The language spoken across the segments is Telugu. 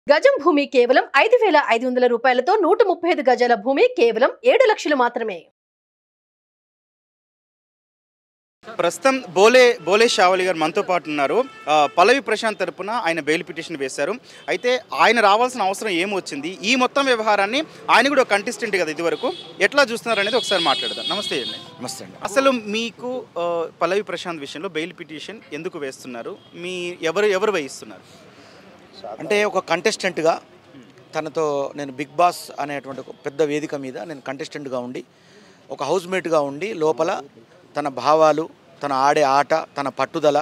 గజం భూమి కేవలం ఐదు వేల ఐదు వందల రూపాయలతో నూట ముప్పై ఐదు గజాల భూమి కేవలం ఏడు లక్షలు మాత్రమే ప్రస్తుతం బోలే బోలే షావలి గారు మనతో పాటు ఉన్నారు ఆ, పల్లవి ప్రశాంత్ తరపున ఆయన బెయిల్ పిటిషన్ వేశారు అయితే ఆయన రావాల్సిన అవసరం ఏమొచ్చింది ఈ మొత్తం వ్యవహారాన్ని ఆయన కూడా ఒక కంటెస్టెంట్ కదా ఇదివరకు ఎట్లా చూస్తున్నారు అనేది ఒకసారి మాట్లాడదాం నమస్తే అండి నమస్తే అండి అసలు మీకు ఆ, పల్లవి ప్రశాంత్ విషయంలో బెయిల్ పిటిషన్ ఎందుకు వేస్తున్నారు మీ ఎవరు ఎవరు వేయిస్తున్నారు అంటే ఒక కంటెస్టెంట్గా తనతో నేను బిగ్ బాస్ అనేటువంటి ఒక పెద్ద వేదిక మీద నేను కంటెస్టెంట్గా ఉండి ఒక హౌస్ మేట్గా ఉండి లోపల తన భావాలు తన ఆడే ఆట తన పట్టుదల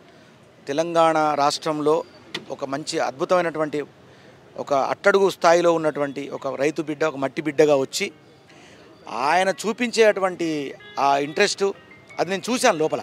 తెలంగాణ రాష్ట్రంలో ఒక మంచి అద్భుతమైనటువంటి ఒక అట్టడుగు స్థాయిలో ఉన్నటువంటి ఒక రైతు బిడ్డ ఒక మట్టి బిడ్డగా వచ్చి ఆయన చూపించేటువంటి ఆ ఇంట్రెస్ట్ అది నేను చూశాను లోపల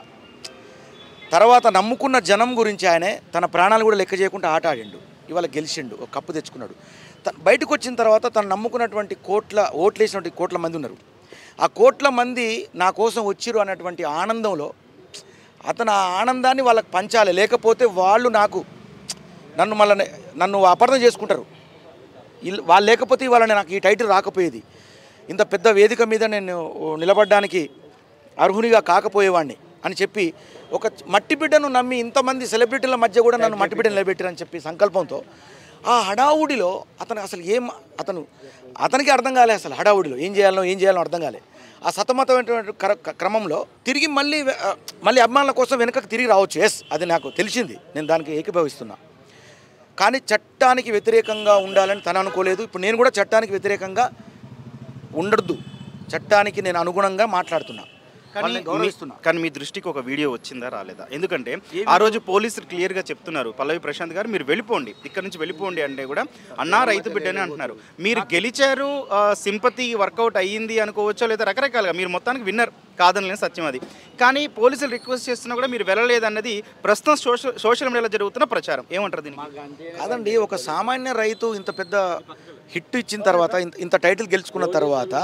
తర్వాత నమ్ముకున్న జనం గురించి ఆయనే తన ప్రాణాలు కూడా లెక్క చేయకుండా ఆట ఆడిండు ఇవాళ గెలిచిండు ఒక కప్పు తెచ్చుకున్నాడు త- బయటకు వచ్చిన తర్వాత తను నమ్ముకున్నటువంటి కోట్ల ఓట్లు వేసినటువంటి కోట్ల మంది ఉన్నారు ఆ కోట్ల మంది నా కోసం వచ్చిరు అన్నటువంటి ఆనందంలో అతను ఆ ఆనందాన్ని వాళ్ళకి పంచాలి లేకపోతే వాళ్ళు నాకు నన్ను మళ్ళీ నన్ను అపార్థం చేసుకుంటారు ఇల్- వాళ్ళు లేకపోతే ఇవాళ నాకు ఈ టైటిల్ రాకపోయేది ఇంత పెద్ద వేదిక మీద నేను నిలబడడానికి అర్హునిగా కాకపోయేవాడిని అని చెప్పి ఒక మట్టి బిడ్డను నమ్మి ఇంతమంది సెలబ్రిటీల మధ్య కూడా నన్ను మట్టి బిడ్డ నిలబెట్టారని చెప్పి సంకల్పంతో ఆ హడావుడిలో అతను అసలు ఏం అతను అతనికి అర్థం కాలే అసలు హడావుడిలో ఏం చేయాలో ఏం చేయాలో అర్థం కాలే ఆ సతమతమైనటువంటి క్ర- క్ర- క్రమంలో తిరిగి మళ్ళీ వె- ఆ, మళ్ళీ అభిమానుల కోసం వెనుకకు తిరిగి రావచ్చు ఎస్ అది నాకు తెలిసింది నేను దానికి ఏకీభవిస్తున్నా కానీ చట్టానికి వ్యతిరేకంగా ఉండాలని తను అనుకోలేదు ఇప్పుడు నేను కూడా చట్టానికి వ్యతిరేకంగా ఉండద్దు చట్టానికి నేను అనుగుణంగా మాట్లాడుతున్నా కానీ వాళ్ళని మీ- గౌరవిస్తున్నా కానీ మీ దృష్టికి ఒక వీడియో వచ్చిందా రాలేదా ఎందుకంటే ఆ రోజు పోలీసులు క్లియర్గా చెప్తున్నారు పల్లవి ప్రశాంత్ గారు మీరు వెళ్ళిపోండి ఇక్కడ నుంచి వెళ్ళిపోండి అంటే కూడా అన్నా రైతు బిడ్డనే అంటున్నారు మీరు గెలిచారు సింపతి వర్కౌట్ అయ్యింది అనుకోవచ్చో లేదా రకరకాలుగా మీరు మొత్తానికి విన్నర్ కాదనలేని సత్యం అది కానీ పోలీసులు రిక్వెస్ట్ చేస్తున్నా కూడా మీరు వెళ్ళలేదన్నది ప్రస్తుతం సోషల్ సోషల్ మీడియాలో జరుగుతున్న ప్రచారం ఏమంటారు దీనికి కాదండి ఒక సామాన్య రైతు ఇంత పెద్ద హిట్ ఇచ్చిన తర్వాత ఇంత ఇంత టైటిల్ గెలుచుకున్న తర్వాత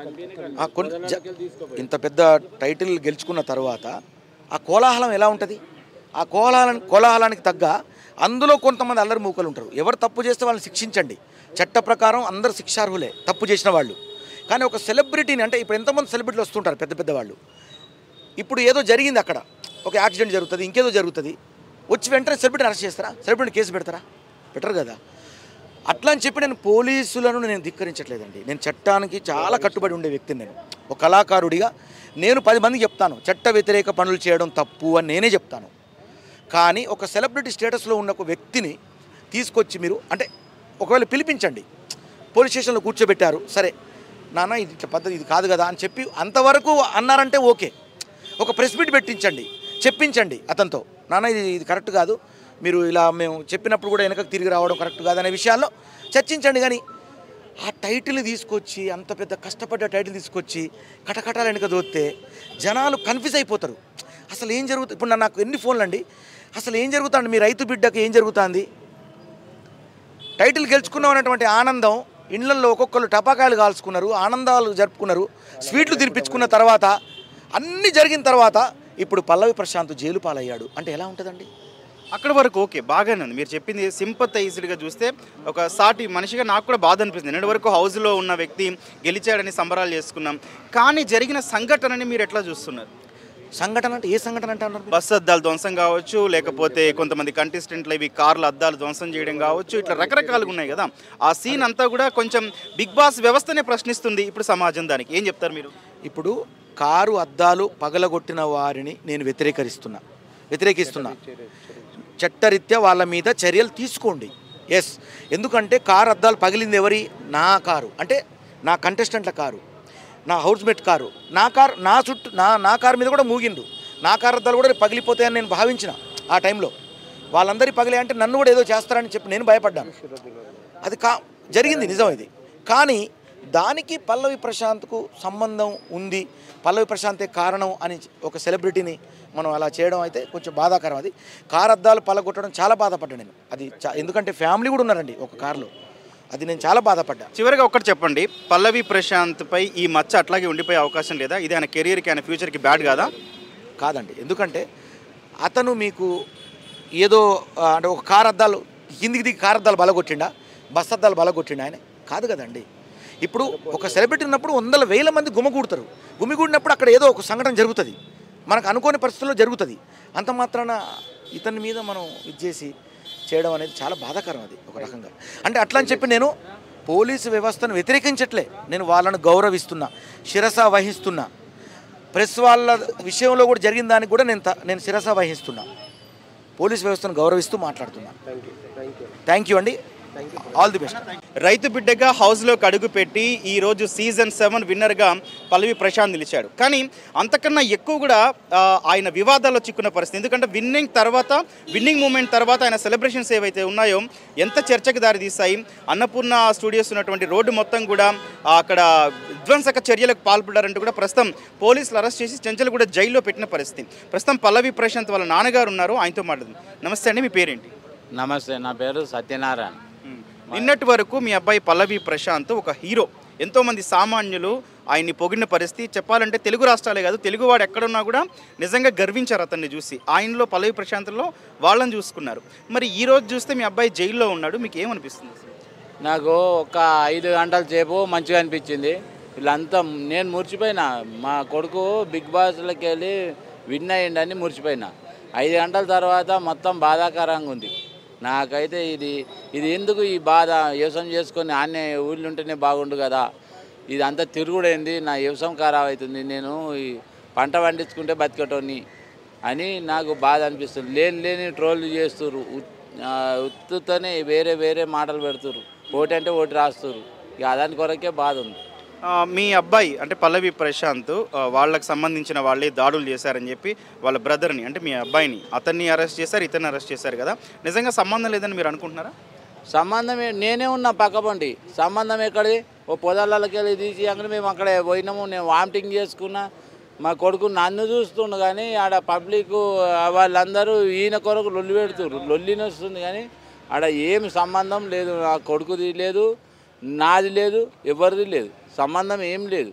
ఆ కొన్ని జ- ఇంత పెద్ద టైటిల్ గెలుచుకున్న తర్వాత ఆ కోలాహలం ఎలా ఉంటుంది ఆ కోలాహలం కోలాహలానికి తగ్గ అందులో కొంతమంది అల్లరి మూకలు ఉంటారు ఎవరు తప్పు చేస్తే వాళ్ళని శిక్షించండి చట్ట ప్రకారం అందరు శిక్షార్హులే తప్పు చేసిన వాళ్ళు కానీ ఒక సెలబ్రిటీని అంటే ఇప్పుడు ఎంతమంది సెలబ్రిటీలు వస్తుంటారు పెద్ద పెద్ద వాళ్ళు ఇప్పుడు ఏదో జరిగింది అక్కడ ఒక యాక్సిడెంట్ జరుగుతుంది ఇంకేదో జరుగుతుంది వచ్చి వెంటనే సెలబ్రిటీని అరెస్ట్ చేస్తారా సెలబ్రిటీని కేసు పెడతారా పెట్టరు కదా అట్లా అని చెప్పి నేను పోలీసులను నేను ధిక్కరించట్లేదండి నేను చట్టానికి చాలా కట్టుబడి ఉండే వ్యక్తిని నేను ఒక కళాకారుడిగా నేను పది మందికి చెప్తాను చట్ట వ్యతిరేక పనులు చేయడం తప్పు అని నేనే చెప్తాను కానీ ఒక సెలబ్రిటీ స్టేటస్లో ఉన్న ఒక వ్యక్తిని తీసుకొచ్చి మీరు అంటే ఒకవేళ పిలిపించండి పోలీస్ స్టేషన్లో కూర్చోబెట్టారు సరే నాన్న ఇది ఇట్లా పద్ధతి ఇది కాదు కదా అని చెప్పి అంతవరకు అన్నారంటే ఓకే ఒక ప్రెస్ మీట్ పెట్టించండి చెప్పించండి అతనితో నాన్న ఇది ఇది కరెక్ట్ కాదు మీరు ఇలా మేము చెప్పినప్పుడు కూడా వెనకకు తిరిగి రావడం కరెక్ట్ కాదనే విషయాల్లో చర్చించండి కానీ ఆ టైటిల్ తీసుకొచ్చి అంత పెద్ద కష్టపడ్డ టైటిల్ తీసుకొచ్చి కటకటాలు వెనక దోస్తే జనాలు కన్ఫ్యూజ్ అయిపోతారు అసలు ఏం జరుగుతుంది ఇప్పుడు నా- నాకు ఎన్ని ఫోన్లు అండి అసలు ఏం జరుగుతుంది మీ రైతు బిడ్డకి ఏం జరుగుతుంది టైటిల్ గెలుచుకున్నాం అనేటువంటి ఆనందం ఇండ్లలో ఒక్కొక్కరు టపాకాయలు కాల్చుకున్నారు ఆనందాలు జరుపుకున్నారు స్వీట్లు తినిపించుకున్న తర్వాత అన్నీ జరిగిన తర్వాత ఇప్పుడు పల్లవి ప్రశాంత్ జైలు పాలయ్యాడు అంటే ఎలా ఉంటుందండి అక్కడ వరకు ఓకే బాగానే ఉంది మీరు చెప్పింది సింపతైజ్డ్గా చూస్తే ఒక సాటి మనిషిగా నాకు కూడా బాధ అనిపిస్తుంది నిన్నటి వరకు హౌస్లో ఉన్న వ్యక్తి గెలిచాడని సంబరాలు చేసుకున్నాం కానీ జరిగిన సంఘటనని మీరు ఎట్లా చూస్తున్నారు సంఘటన అంటే ఏ సంఘటన అంటే అన్నారు మీరు? బస్సు అద్దాలు ధ్వంసం కావచ్చు లేకపోతే కొంతమంది కంటెస్టెంట్లు ఇవి కార్ల అద్దాలు ధ్వంసం చేయడం కావచ్చు ఇట్లా రకరకాలుగా ఉన్నాయి కదా ఆ సీన్ అంతా కూడా కొంచెం బిగ్ బాస్ వ్యవస్థనే ప్రశ్నిస్తుంది ఇప్పుడు సమాజం దానికి ఏం చెప్తారు మీరు ఇప్పుడు కారు అద్దాలు పగలగొట్టిన వారిని నేను వ్యతిరేకరిస్తున్నా వ్యతిరేకిస్తున్నా చట్టరీత్యా వాళ్ళ మీద చర్యలు తీసుకోండి ఎస్ ఎందుకంటే కారు అద్దాలు పగిలింది ఎవరి నా కారు అంటే నా కంటెస్టెంట్ల కారు నా హౌస్మేట్ కారు నా కారు నా చుట్టూ నా నా కారు మీద కూడా మూగిండు నా కారు అద్దాలు కూడా పగిలిపోతాయని నేను భావించిన ఆ టైంలో వాళ్ళందరి పగిలే అంటే నన్ను కూడా ఏదో చేస్తారని చెప్పి నేను భయపడ్డాను అది కా జరిగింది నిజం ఇది కానీ దానికి పల్లవి ప్రశాంత్కు సంబంధం ఉంది పల్లవి ప్రశాంతే కారణం అని ఒక సెలబ్రిటీని మనం అలా చేయడం అయితే కొంచెం బాధాకరం అది కార్ అద్దాలు పలగొట్టడం చాలా బాధపడ్డా నేను అది చా- ఎందుకంటే ఫ్యామిలీ కూడా ఉన్నారండి ఒక కారులో అది నేను చాలా బాధపడ్డా చివరిగా ఒక్కటి చెప్పండి పల్లవి ప్రశాంత్ పై ఈ మచ్చ అట్లాగే ఉండిపోయే అవకాశం లేదా ఇది ఆయన కెరీర్కి ఆయన ఫ్యూచర్కి బ్యాడ్ కాదా కాదండి ఎందుకంటే అతను మీకు ఏదో ఆ, అంటే ఒక కార్ అద్దాలు కిందికి దిగి కార్ అద్దాలు బలగొట్టిండా బస్ అద్దాలు బలగొట్టిండు ఆయన కాదు కదండి ఇప్పుడు ఒక సెలబ్రిటీ ఉన్నప్పుడు వందల వేల మంది గుమిగూడతారు గుమిగూడినప్పుడు అక్కడ ఏదో ఒక సంఘటన జరుగుతుంది మనకు అనుకోని పరిస్థితుల్లో జరుగుతుంది అంత మాత్రాన ఇతని మీద మనం ఇది చేసి చేయడం అనేది చాలా బాధాకరం అది ఒక రకంగా అంటే అట్లా అని చెప్పి నేను పోలీసు వ్యవస్థను వ్యతిరేకించట్లే నేను వాళ్ళను గౌరవిస్తున్నా శిరస వహిస్తున్నా ప్రెస్ వాళ్ళ విషయంలో కూడా జరిగిన దానికి కూడా నేను త- నేను శిరస వహిస్తున్నా పోలీస్ వ్యవస్థను గౌరవిస్తూ మాట్లాడుతున్నా థ్యాంక్ యూ అండి ఆల్ ది బెస్ట్ రైతు బిడ్డగా హౌస్లోకి అడుగు పెట్టి ఈ రోజు సీజన్ సెవెన్ విన్నర్గా పల్లవి ప్రశాంత్ నిలిచాడు కానీ అంతకన్నా ఎక్కువ కూడా ఆ, ఆయన వివాదాల్లో చిక్కున్న పరిస్థితి ఎందుకంటే విన్నింగ్ తర్వాత విన్నింగ్ మూమెంట్ తర్వాత ఆయన సెలబ్రేషన్స్ ఏవైతే ఉన్నాయో ఎంత చర్చకు దారితీస్తాయి అన్నపూర్ణ స్టూడియోస్ ఉన్నటువంటి రోడ్డు మొత్తం కూడా ఆ, అక్కడ విధ్వంసక చర్యలకు పాల్పడ్డారంటూ కూడా ప్రస్తుతం పోలీసులు అరెస్ట్ చేసి చెంచలు కూడా జైల్లో పెట్టిన పరిస్థితి ప్రస్తుతం పల్లవి ప్రశాంత్ వాళ్ళ నాన్నగారు ఉన్నారు ఆయనతో మాట్లాడుతుంది నమస్తే అండి మీ పేరేంటి నమస్తే నా పేరు సత్యనారాయణ నిన్నటి వరకు మీ అబ్బాయి పల్లవి ప్రశాంత్ ఒక హీరో ఎంతో మంది సామాన్యులు ఆయన్ని పొగిడిన పరిస్థితి చెప్పాలంటే తెలుగు రాష్ట్రాలే కాదు తెలుగువాడు ఎక్కడున్నా కూడా నిజంగా గర్వించారు అతన్ని చూసి ఆయనలో పల్లవి ప్రశాంత్లో వాళ్ళని చూసుకున్నారు మరి ఈ రోజు చూస్తే మీ అబ్బాయి జైల్లో ఉన్నాడు మీకు ఏమనిపిస్తుంది అసలు? నాకు ఒక ఐదు గంటల సేపు మంచిగా అనిపించింది వీళ్ళంతా నేను మురిచిపోయినా మా కొడుకు బిగ్ బాస్లోకి వెళ్ళి విన్ అయ్యిండని మురిచిపోయినా ఐదు గంటల తర్వాత మొత్తం బాధాకరంగా ఉంది నాకైతే ఇది ఇది ఎందుకు ఈ బాధ వ్యవసాయం చేసుకొని ఆన్నే ఊళ్ళో ఉంటేనే బాగుండు కదా ఇది అంతా తిరుగుడైంది నా వ్యవసాయం ఖరాబ్ అవుతుంది నేను ఈ పంట పండించుకుంటే బతికేటోని అని నాకు బాధ అనిపిస్తుంది లేని లేని ట్రోల్ చేస్తుర్రు ఉత్- ఆ, ఉత్తుతోనే వేరే వేరే మాటలు పెడుతుర్రు ఓటు అంటే ఓటు రాస్తుర్రు ఇక దాని కొరకే బాధ ఉంది ఆ, మీ అబ్బాయి అంటే పల్లవి ప్రశాంత్ ఆ, వాళ్ళకి సంబంధించిన వాళ్ళే దాడులు చేశారని చెప్పి వాళ్ళ బ్రదర్ని అంటే మీ అబ్బాయిని అతన్ని అరెస్ట్ చేశారు ఇతన్ని అరెస్ట్ చేశారు కదా నిజంగా సంబంధం లేదని మీరు అనుకుంటున్నారా సంబంధం ఏ- నేనే ఉన్నా పక్కబండి సంబంధం ఎక్కడిది ఓ పొదలకి వెళ్ళి తీసి అక్కడ మేము అక్కడ పోయినాము నేను వామిటింగ్ చేసుకున్నా మా కొడుకు నన్ను చూస్తుండు కానీ ఆడ పబ్లిక్ వాళ్ళందరూ ఈయన కొరకు లొల్లి పెడుతుర్రు లొల్లిని వస్తుంది కానీ ఆడ ఏమి సంబంధం లేదు నా కొడుకుది లేదు నాది లేదు ఎవరిది లేదు సంబంధం ఏం లేదు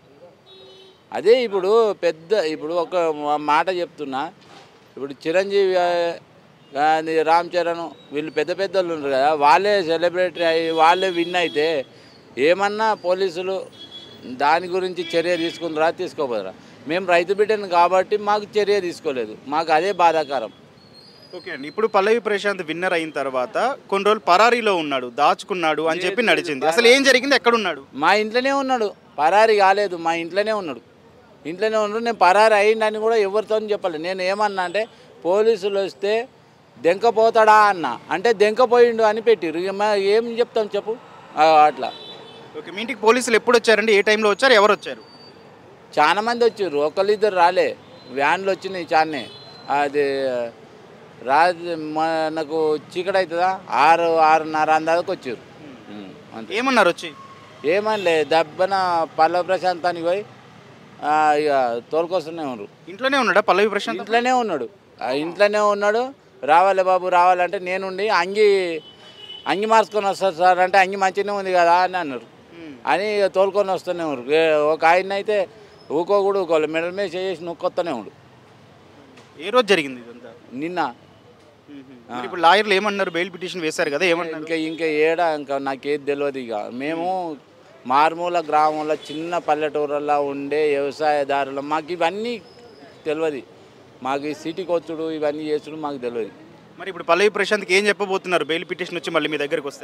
అదే ఇప్పుడు పెద్ద ఇప్పుడు ఒక మా- మాట చెప్తున్నా ఇప్పుడు చిరంజీవి ఆ, కానీ రామ్ చరణ్ వీళ్ళు పెద్ద పెద్దలు ఉన్నారు కదా వాళ్ళే సెలబ్రిటీ అయ్యి వాళ్ళే విన్ అయితే ఏమన్నా పోలీసులు దాని గురించి చర్య తీసుకుంటారా తీసుకోపోదరా మేము రైతు బిడ్డను కాబట్టి మాకు చర్య తీసుకోలేదు మాకు అదే బాధాకరం ఓకే అండి ఇప్పుడు పల్లవి ప్రశాంత్ విన్నర్ అయిన తర్వాత కొన్ని రోజులు పరారీలో ఉన్నాడు దాచుకున్నాడు అని చెప్పి నడిచింది అసలు ఏం జరిగింది ఎక్కడున్నాడు మా ఇంట్లోనే ఉన్నాడు పరారి కాలేదు మా ఇంట్లోనే ఉన్నాడు ఇంట్లోనే ఉన్నాడు నేను పరారి అయ్యిండని కూడా ఎవరితో చెప్పలేదు నేను ఏమన్నా అంటే పోలీసులు వస్తే దెంకపోతాడా అన్న అంటే దెంకపోయిండు అని పెట్టిరు ఇక మా ఏం చెప్తాం చెప్పు ఆ, అట్లా ఓకే మీ ఇంటికి పోలీసులు ఎప్పుడు వచ్చారండి ఏ టైంలో వచ్చారు ఎవరు వచ్చారు చాలా మంది వచ్చిర్రు ఒకళ్ళు ఇద్దరు రాలే వ్యాన్లు వచ్చినాయి చాలానే అది రాత్రి మనకు చీకటి అవుతుందా ఆరు ఆరున్నర అందాలకు వచ్చారు అంతే ఏమన్నారు వచ్చి ఏమనిలే దెబ్బన పల్లవ ప్రశాంతానికి పోయి ఆ, ఇక తోలుకొస్తూనే ఉన్నారు ఇంట్లోనే ఉన్నాడా పల్లవి ప్రశాంత్ ఇంట్లోనే ఉన్నాడు ఆ ఇంట్లోనే ఉన్నాడు రావాలి బాబు రావాలంటే నేనుండి అంగి అంగి మార్చుకొని వస్తారు సార్ అంటే అంగి మంచిగానే ఉంది కదా అని అన్నారు అని ఇక తోలుకొని వస్తూనే ఉన్నారు ఏ- ఒక ఆయన అయితే ఊకోకూడదు ఊకోవాలి మెడల మీద చేసి నొక్కొస్తూనే ఉండు ఏ రోజు జరిగింది ఇదంతా నిన్న మరి ఇప్పుడు లాయర్లు ఏమన్నారు బెయిల్ పిటిషన్ వేశారు కదా ఏమన్నారు ఇంకా ఇంకా ఏడా ఇంకా నాకేది తెలియదు ఇక మేము మారుమూల గ్రామంలో చిన్న పల్లెటూరులో ఉండే వ్యవసాయదారులు మాకు ఇవన్నీ తెలియదు మాకు ఈ సిటీకి వచ్చుడు ఇవన్నీ చేసుడు మాకు తెలియదు మరి ఇప్పుడు పల్లవి ప్రశాంత్కి ఏం చెప్పబోతున్నారు బెయిల్ పిటిషన్ వచ్చి మళ్ళీ మీ దగ్గరికి వస్తే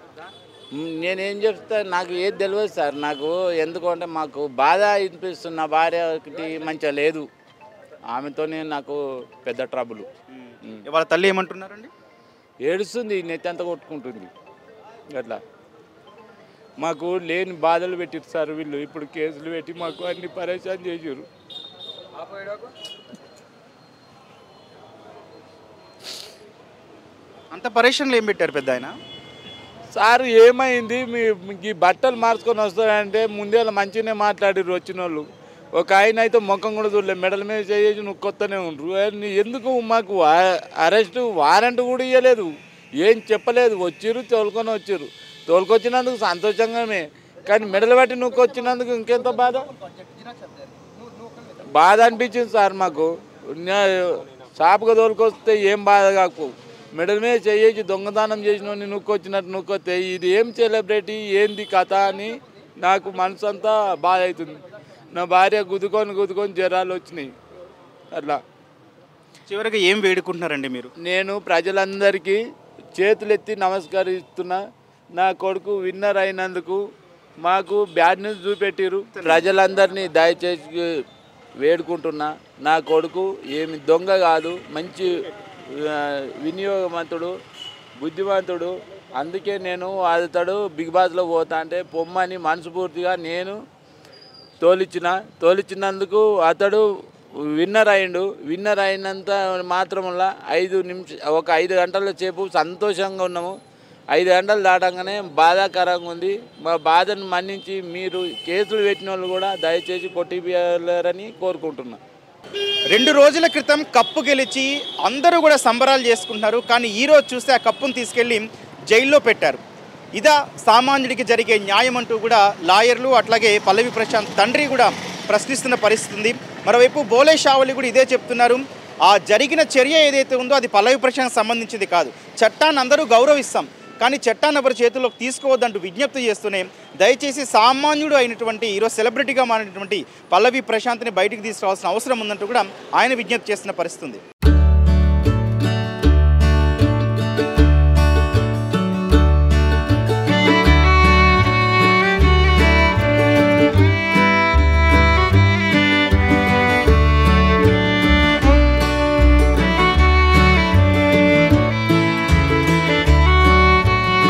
మ్, నేనేం చెప్తా నాకు ఏది తెలియదు సార్ నాకు ఎందుకంటే మాకు బాధ అనిపిస్తుంది నా భార్య ఒకటి మంచిగా లేదు ఆమెతోనే నాకు పెద్ద ట్రబుల్ వాళ్ళ తల్లి ఏమంటున్నారండి ఏడుస్తుంది నెత్తి అంతా కొట్టుకుంటుంది అట్లా మాకు లేని బాధలు పెట్టిరు సార్ వీళ్ళు ఇప్పుడు కేసులు పెట్టి మాకు అన్ని పరేషాన్ చేసారు అంత పరేషన్లు ఏం పెట్టారు పెద్ద ఆయన సార్ ఏమైంది మీ మీకు ఈ బట్టలు మార్చుకొని వస్తారంటే ముందే మంచిగానే మాట్లాడిర్రు వచ్చిన వాళ్ళు ఒక ఆయన అయితే ముఖం కూడా చూడలేదు మెడల మీద చేసి నువ్వు కొత్తనే ఉండరు ఏ, నీ ఎందుకు మాకు అరెస్ట్ వారెంట్ కూడా ఇవ్వలేదు ఏం చెప్పలేదు వచ్చిర్రు తోలుకొని వచ్చిర్రు తోలుకొచ్చినందుకు సంతోషంగానే కానీ మెడలు బట్టి నువ్వు వచ్చినందుకు ఇంకెంత బాధ బాధ అనిపించింది సార్ మాకు నే- షాప్గా తోలుకొస్తే ఏం బాధ కాకు మెడల్ మీద చేసి దొంగదానం చేసిన నుక్కొచ్చినట్టు నుక్కొస్తే ఇది ఏం సెలబ్రిటీ ఏంది కథ అని నాకు మనసు అంతా బాధ అవుతుంది నా భార్య గుద్దుకొని గుద్దుకొని జ్వరాలు వచ్చినాయి అట్లా చివరికి ఏం వేడుకుంటున్నారండి మీరు నేను ప్రజలందరికీ చేతులెత్తి నమస్కరిస్తున్నా నా కొడుకు విన్నర్ అయినందుకు మాకు బ్యాడ్ న్యూస్ చూపెట్టిరు ప్రజలందరినీ దయచేసి వేడుకుంటున్నా నా కొడుకు ఏమి దొంగ కాదు మంచి ఆ, వినియోగవంతుడు బుద్ధిమంతుడు అందుకే నేను అతడు బిగ్ బాస్లో పోతా అంటే పొమ్మని మనస్ఫూర్తిగా నేను తోలిచ్చిన తోలిచ్చినందుకు అతడు విన్నర్ అయిండు విన్నర్ అయినంత మాత్రములా ఐదు నిమిష ఒక ఐదు గంటల సేపు సంతోషంగా ఉన్నాము ఐదు గంటలు దాటంగానే బాధాకరంగా ఉంది మా బాధను మన్నించి మీరు కేసులు పెట్టిన వాళ్ళు కూడా దయచేసి కొట్టిపోయారని కోరుకుంటున్నా రెండు రోజుల క్రితం కప్పు గెలిచి అందరూ కూడా సంబరాలు చేసుకుంటున్నారు కానీ ఈ రోజు చూస్తే ఆ కప్పును తీసుకెళ్ళి జైల్లో పెట్టారు ఇదా సామాన్యుడికి జరిగే న్యాయం అంటూ కూడా లాయర్లు అట్లాగే పల్లవి ప్రశాంత్ తండ్రి కూడా ప్రశ్నిస్తున్న పరిస్థితి ఉంది మరోవైపు బోలే షావలి కూడా ఇదే చెప్తున్నారు ఆ జరిగిన చర్య ఏదైతే ఉందో అది పల్లవి ప్రశాంత్ సంబంధించింది కాదు చట్టాన్ని అందరూ గౌరవిస్తాం కానీ చట్టాన్ని ఎవరి చేతుల్లోకి తీసుకోవద్దంటూ విజ్ఞప్తి చేస్తూనే దయచేసి సామాన్యుడు అయినటువంటి ఈరోజు సెలబ్రిటీగా మారినటువంటి పల్లవి ప్రశాంత్ని బయటికి తీసుకురావాల్సిన అవసరం ఉందంటూ కూడా ఆయన విజ్ఞప్తి చేస్తున్న పరిస్థితి ఉంది